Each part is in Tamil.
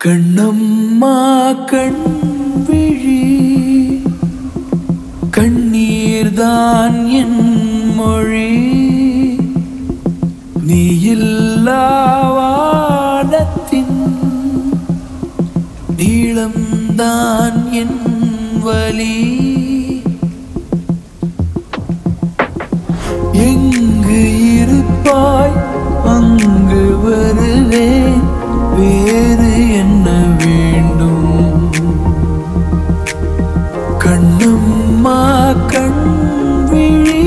கண்ணம்மா கண் விழி கண்ணீர்தான் என் மொழி நீ இல்லாவானத்தின் நீளம்தான் என் வலி எங்கு இருப்பாய் அங்கு வருவேன் வேறு என்ன வேண்டும் கண்ணம்மா கண் விழி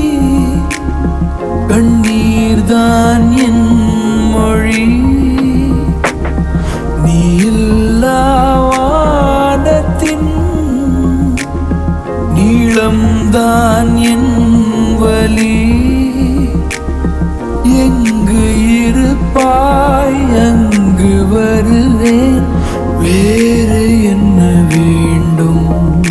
கண்ணீர்தான் என் மொழி நீ இல்லாவானத்தின் நீளம்தான் என் வலி எங்கு இருப்பாய் அங்கு வருவேன் வேறு என்ன வேண்டும்